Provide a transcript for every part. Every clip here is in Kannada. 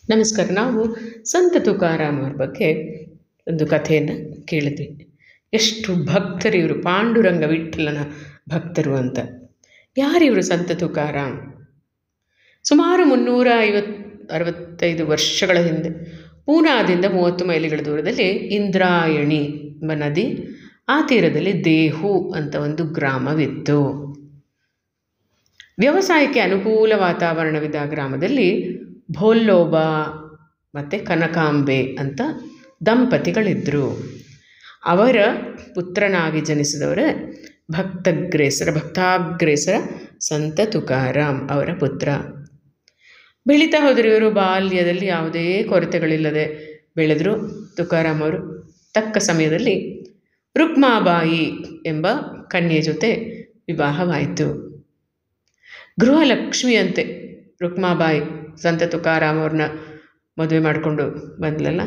ನಮಸ್ಕಾರ ನಾವು ಸಂತ ತುಕಾರಾಮ್ ಅವ್ರ ಬಗ್ಗೆ ಒಂದು ಕಥೆಯನ್ನು ಕೇಳಿದ್ವಿ ಎಷ್ಟು ಭಕ್ತರು ಇವರು ಪಾಂಡುರಂಗ ವಿಠ್ಠಲನ ಭಕ್ತರು ಅಂತ ಯಾರಿವರು ಸಂತ ತುಕಾರಾಮ್ ಸುಮಾರು ಮುನ್ನೂರ ಐವತ್ತು ಅರವತ್ತೈದು ವರ್ಷಗಳ ಹಿಂದೆ ಪೂನಾದಿಂದ ಮೂವತ್ತು ಮೈಲಿಗಳ ದೂರದಲ್ಲಿ ಇಂದ್ರಾಯಣಿ ಎಂಬ ನದಿ ಆ ತೀರದಲ್ಲಿ ದೇಹು ಅಂತ ಒಂದು ಗ್ರಾಮವಿತ್ತು ವ್ಯವಸಾಯಕ್ಕೆ ಅನುಕೂಲ ವಾತಾವರಣವಿದ್ದ ಆ ಗ್ರಾಮದಲ್ಲಿ ಭೋಲ್ಲೋಬ ಮತ್ತು ಕನಕಾಂಬೆ ಅಂತ ದಂಪತಿಗಳಿದ್ದರು ಅವರ ಪುತ್ರನಾಗಿ ಜನಿಸಿದವರೇ ಭಕ್ತಗ್ರೇಸರ ಭಕ್ತಾಗ್ರೇಸರ ಸಂತ ತುಕಾರಾಮ್ ಅವರ ಪುತ್ರ ಬೆಳೀತಾ ಹೋದರು ಇವರು ಬಾಲ್ಯದಲ್ಲಿ ಯಾವುದೇ ಕೊರತೆಗಳಿಲ್ಲದೆ ಬೆಳೆದರು ತುಕಾರಾಮ್ ಅವರು ತಕ್ಕ ಸಮಯದಲ್ಲಿ ರುಕ್ಮಾಬಾಯಿ ಎಂಬ ಕನ್ಯೆ ಜೊತೆ ವಿವಾಹವಾಯಿತು ಗೃಹಲಕ್ಷ್ಮಿಯಂತೆ ರುಕ್ಮಾಬಾಯಿ ಸಂತ ತುಕಾರಾಮ್ ಅವ್ರನ್ನ ಮದುವೆ ಮಾಡಿಕೊಂಡು ಬಂದ್ಲಲ್ಲ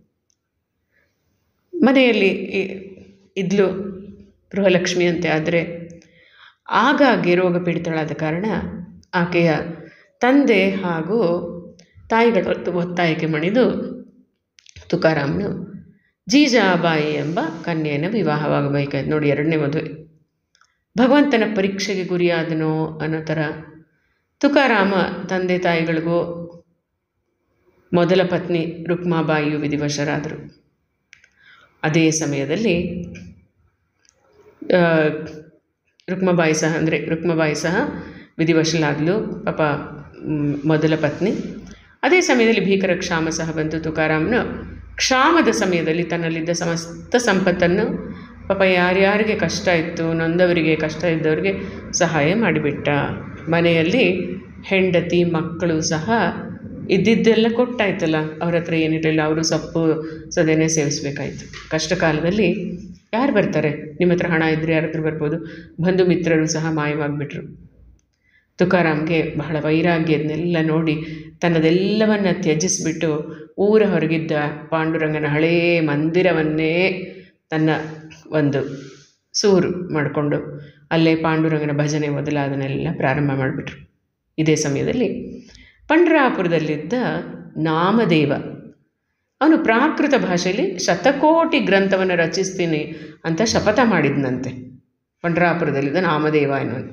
ಮನೆಯಲ್ಲಿ ಇ- ಇದ್ಲು ಗೃಹಲಕ್ಷ್ಮಿಯಂತೆ ಆದರೆ ಆಗಾಗ್ಗೆ ರೋಗ ಪೀಡಿತಳಾದ ಕಾರಣ ಆಕೆಯ ತಂದೆ ಹಾಗೂ ತಾಯಿಗಳ ಒತ್ತಾಯಕ್ಕೆ ಮಣಿದು ತುಕಾರಾಮ್ನು ಜೀಜಾಬಾಯಿ ಎಂಬ ಕನ್ಯೆಯನ್ನು ವಿವಾಹವಾಗಬೇಕಾಯ್ತು ನೋಡಿ ಎರಡನೇ ಮದುವೆ ಭಗವಂತನ ಪರೀಕ್ಷೆಗೆ ಗುರಿಯಾದನೋ ಅನ್ನೋ ಥರ ತುಕಾರಾಮ ತಂದೆ ತಾಯಿಗಳಿಗೂ ಮೊದಲ ಪತ್ನಿ ರುಕ್ಮಾಬಾಯಿಯು ವಿಧಿವಶರಾದರು ಅದೇ ಸಮಯದಲ್ಲಿ ಆ, ರುಕ್ಮಾಬಾಯಿ ಸಹ ಅಂದರೆ ರುಕ್ಮಾಬಾಯಿ ಸಹ ವಿಧಿವಶಲಾದಲು ಪಾಪ ಮ್, ಮೊದಲ ಪತ್ನಿ ಅದೇ ಸಮಯದಲ್ಲಿ ಭೀಕರ ಕ್ಷಾಮ ಸಹ ಬಂತು ತುಕಾರಾಮ್ನು ಕ್ಷಾಮದ ಸಮಯದಲ್ಲಿ ತನ್ನಲ್ಲಿದ್ದ ಸಮಸ್ತ ಸಂಪತ್ತನ್ನು ಪಾಪ ಯಾರ್ಯಾರಿಗೆ ಕಷ್ಟ ಇತ್ತು ನೊಂದವರಿಗೆ ಕಷ್ಟ ಇದ್ದವರಿಗೆ ಸಹಾಯ ಮಾಡಿಬಿಟ್ಟ ಮನೆಯಲ್ಲಿ ಹೆಂಡತಿ ಮಕ್ಕಳು ಸಹ ಇದ್ದಿದ್ದೆಲ್ಲ ಕೊಟ್ಟಾಯ್ತಲ್ಲ ಅವ್ರ ಹತ್ರ ಏನಿರಲಿಲ್ಲ ಅವರು ಸೊಪ್ಪು ಸದೇನೆ ಸೇವಿಸಬೇಕಾಯ್ತು ಕಷ್ಟ ಕಾಲದಲ್ಲಿ ಯಾರು ಬರ್ತಾರೆ ನಿಮ್ಮ ಹತ್ರ ಹಣ ಇದ್ದರೆ ಯಾರ ಹತ್ರ ಬರ್ಬೋದು ಬಂಧು ಮಿತ್ರರು ಸಹ ಮಾಯವಾಗಿಬಿಟ್ರು ತುಕಾರಾಮ್ಗೆ ಬಹಳ ವೈರಾಗ್ಯದನ್ನೆಲ್ಲ ನೋಡಿ ತನ್ನದೆಲ್ಲವನ್ನು ತ್ಯಜಿಸಿಬಿಟ್ಟು ಊರ ಹೊರಗಿದ್ದ ಪಾಂಡುರಂಗನ ಹಳೆಯ ಮಂದಿರವನ್ನೇ ತನ್ನ ಒಂದು ಸೂರು ಮಾಡಿಕೊಂಡು ಅಲ್ಲೇ ಪಾಂಡುರಂಗನ ಭಜನೆ ಮೊದಲಾದನ್ನೆಲ್ಲ ಪ್ರಾರಂಭ ಮಾಡಿಬಿಟ್ರು ಇದೇ ಸಮಯದಲ್ಲಿ ಪಂಡ್ರಾಪುರದಲ್ಲಿದ್ದ ನಾಮದೇವ ಅವನು ಪ್ರಾಕೃತ ಭಾಷೆಯಲ್ಲಿ ಶತಕೋಟಿ ಗ್ರಂಥವನ್ನು ರಚಿಸ್ತೀನಿ ಅಂತ ಶಪಥ ಮಾಡಿದ್ನಂತೆ ಪಂಡ್ರಾಪುರದಲ್ಲಿದ್ದ ನಾಮದೇವ ಎನ್ನುವನು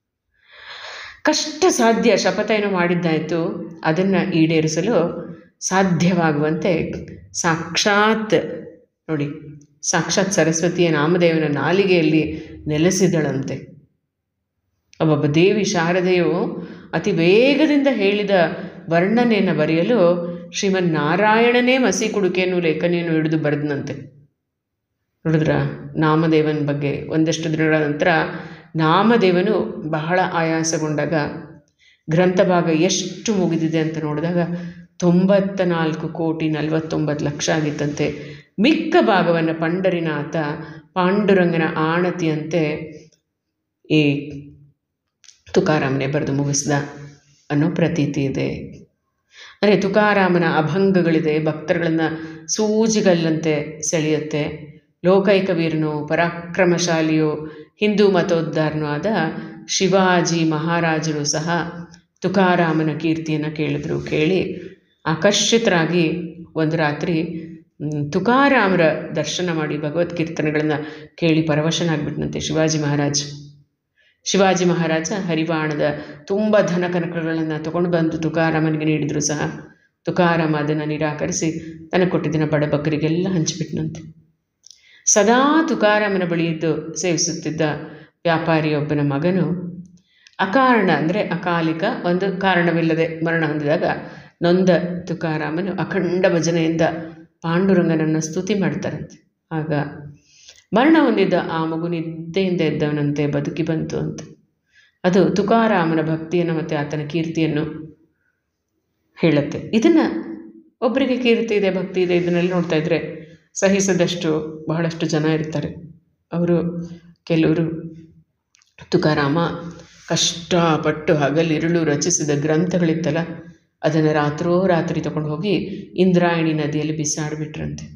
ಕಷ್ಟ ಸಾಧ್ಯ ಶಪಥ ಏನೋ ಮಾಡಿದ್ದಾಯಿತು ಅದನ್ನು ಈಡೇರಿಸಲು ಸಾಧ್ಯವಾಗುವಂತೆ ಸಾಕ್ಷಾತ್ ನೋಡಿ ಸಾಕ್ಷಾತ್ ಸರಸ್ವತಿಯ ನಾಮದೇವನ ನಾಲಿಗೆಯಲ್ಲಿ ನೆಲೆಸಿದಳಂತೆ ಒಬ್ಬೊಬ್ಬ ದೇವಿ ಶಾರದೆಯು ಅತಿ ವೇಗದಿಂದ ಹೇಳಿದ ವರ್ಣನೆಯನ್ನು ಬರೆಯಲು ಶ್ರೀಮನ್ ನಾರಾಯಣನೇ ಮಸಿ ಕುಡುಕೆಯನ್ನು ಲೇಖನಿಯನ್ನು ಹಿಡಿದು ಬರೆದನಂತೆ ನೋಡಿದ್ರ ನಾಮದೇವನ ಬಗ್ಗೆ ಒಂದಷ್ಟು ದಿನಗಳ ನಂತರ ನಾಮದೇವನು ಬಹಳ ಆಯಾಸಗೊಂಡಾಗ ಗ್ರಂಥಭಾಗ ಎಷ್ಟು ಮುಗಿದಿದೆ ಅಂತ ನೋಡಿದಾಗ ತೊಂಬತ್ತ ನಾಲ್ಕು ಕೋಟಿ ನಲವತ್ತೊಂಬತ್ತು ಲಕ್ಷ ಆಗಿತ್ತಂತೆ ಮಿಕ್ಕ ಭಾಗವನ್ನು ಪಂಡರಿನಾಥ ಪಾಂಡುರಂಗನ ಆಣತಿಯಂತೆ ಈ ತುಕಾರಾಮನೇ ಬರೆದು ಮುಗಿಸ್ದ ಅನ್ನೋ ಪ್ರತೀತಿ ಇದೆ ಅಂದರೆ ತುಕಾರಾಮನ ಅಭಂಗಗಳಿದೆ ಭಕ್ತರುಗಳನ್ನು ಸೂಜಿಗಲ್ಲಂತೆ ಸೆಳೆಯುತ್ತೆ ಲೋಕೈಕ ವೀರನು ಪರಾಕ್ರಮಶಾಲಿಯು ಹಿಂದೂ ಮತೋದ್ಧಾರನೂ ಆದ ಶಿವಾಜಿ ಮಹಾರಾಜರು ಸಹ ತುಕಾರಾಮನ ಕೀರ್ತಿಯನ್ನು ಕೇಳಿದ್ರು ಕೇಳಿ ಆಕರ್ಷಿತರಾಗಿ ಒಂದು ರಾತ್ರಿ ಮ್, ತುಕಾರಾಮರ ದರ್ಶನ ಮಾಡಿ ಭಗವತ್ ಕೀರ್ತನೆಗಳನ್ನು ಕೇಳಿ ಪರವಶನಾಗ್ಬಿಟ್ನಂತೆ ಶಿವಾಜಿ ಮಹಾರಾಜ್ ಶಿವಾಜಿ ಮಹಾರಾಜ ಹರಿವಾಣದ ತುಂಬ ಧನ ಕನಕಗಳನ್ನು ತಗೊಂಡು ಬಂದು ತುಕಾರಾಮನಿಗೆ ನೀಡಿದರೂ ಸಹ ತುಕಾರಾಮ ಅದನ್ನು ನಿರಾಕರಿಸಿ ತನಗೆ ಕೊಟ್ಟಿದ್ದಿನ ಬಡಬಗ್ಗರಿಗೆಲ್ಲ ಹಂಚಿಬಿಟ್ನಂತೆ ಸದಾ ತುಕಾರಾಮನ ಬಳಿ ಇದ್ದು ಸೇವಿಸುತ್ತಿದ್ದ ವ್ಯಾಪಾರಿಯೊಬ್ಬನ ಮಗನು ಅಕಾರಣ ಅಂದರೆ ಅಕಾಲಿಕ ಒಂದು ಕಾರಣವಿಲ್ಲದೆ ಮರಣ ಹೊಂದಿದಾಗ ನೊಂದ ತುಕಾರಾಮನು ಅಖಂಡ ಭಜನೆಯಿಂದ ಪಾಂಡುರಂಗನನ್ನು ಸ್ತುತಿ ಮಾಡ್ತಾರಂತೆ ಆಗ ಮರಣ ಹೊಂದಿದ್ದ ಆ ಮಗು ನಿದ್ದೆಯಿಂದ ಎದ್ದವನಂತೆ ಬದುಕಿ ಬಂತು ಅಂತ ಅದು ತುಕಾರಾಮನ ಭಕ್ತಿಯನ್ನು ಮತ್ತು ಆತನ ಕೀರ್ತಿಯನ್ನು ಹೇಳುತ್ತೆ ಇದನ್ನು ಒಬ್ಬರಿಗೆ ಕೀರ್ತಿ ಇದೆ ಭಕ್ತಿ ಇದೆ ಇದನ್ನೆಲ್ಲ ನೋಡ್ತಾ ಇದ್ದರೆ ಸಹಿಸದಷ್ಟು ಬಹಳಷ್ಟು ಜನ ಇರ್ತಾರೆ ಅವರು ಕೆಲವರು ತುಕಾರಾಮ ಕಷ್ಟಪಟ್ಟು ಹಗಲಿರುಳು ರಚಿಸಿದ ಗ್ರಂಥಗಳಿತ್ತಲ್ಲ ಅದನ್ನು ರಾತ್ರೋ ರಾತ್ರಿ ತಗೊಂಡು ಹೋಗಿ ಇಂದ್ರಾಯಣಿ ನದಿಯಲ್ಲಿ ಬಿಸಾಡಿಬಿಟ್ರಂತೆ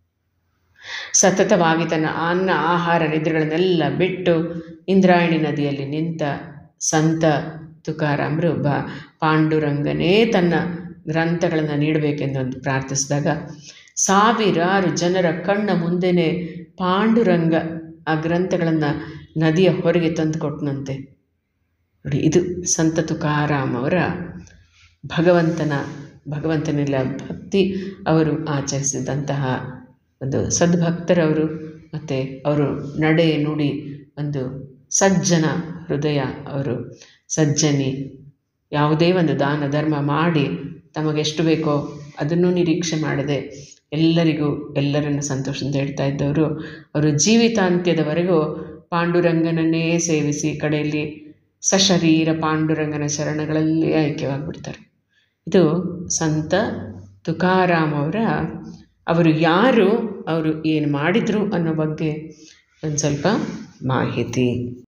ಸತತವಾಗಿ ತನ್ನ ಅನ್ನ ಆಹಾರ ನಿದ್ರೆಗಳನ್ನೆಲ್ಲ ಬಿಟ್ಟು ಇಂದ್ರಾಯಣಿ ನದಿಯಲ್ಲಿ ನಿಂತ ಸಂತ ತುಕಾರಾಮರು ಬ ಪಾಂಡುರಂಗನೇ ತನ್ನ ಗ್ರಂಥಗಳನ್ನು ನೀಡಬೇಕೆಂದು ಒಂದು ಪ್ರಾರ್ಥಿಸಿದಾಗ ಸಾವಿರಾರು ಜನರ ಕಣ್ಣ ಮುಂದೆನೇ ಪಾಂಡುರಂಗ ಆ ಗ್ರಂಥಗಳನ್ನು ನದಿಯ ಹೊರಗೆ ತಂದು ಕೊಟ್ಟನಂತೆ ನೋಡಿ ಇದು ಸಂತ ತುಕಾರಾಮ್ ಅವರ ಭಗವಂತನ ಭಗವಂತನೆಲ್ಲ ಭಕ್ತಿ ಅವರು ಆಚರಿಸಿದಂತಹ ಒಂದು ಸದ್ಭಕ್ತರವರು ಮತ್ತು ಅವರು ನಡೆ ನುಡಿ ಒಂದು ಸಜ್ಜನ ಹೃದಯ ಅವರು ಸಜ್ಜನಿ ಯಾವುದೇ ಒಂದು ದಾನ ಧರ್ಮ ಮಾಡಿ ತಮಗೆಷ್ಟು ಬೇಕೋ ಅದನ್ನು ನಿರೀಕ್ಷೆ ಮಾಡದೆ ಎಲ್ಲರಿಗೂ ಎಲ್ಲರನ್ನು ಸಂತೋಷದಿಂದ ಇಡ್ತಾ ಇದ್ದವರು ಅವರು ಜೀವಿತಾಂತ್ಯದವರೆಗೂ ಪಾಂಡುರಂಗನನ್ನೇ ಸೇವಿಸಿ ಕಡೆಯಲ್ಲಿ ಸಶರೀರ ಪಾಂಡುರಂಗನ ಶರಣಗಳಲ್ಲಿ ಐಕ್ಯವಾಗಿಬಿಡ್ತಾರೆ ಇದು ಸಂತ ತುಕಾರಾಮ್ ಅವರ ಅವರು ಯಾರು ಅವರು ಏನು ಮಾಡಿದರು ಅನ್ನೋ ಬಗ್ಗೆ ಒಂದು ಸ್ವಲ್ಪ ಮಾಹಿತಿ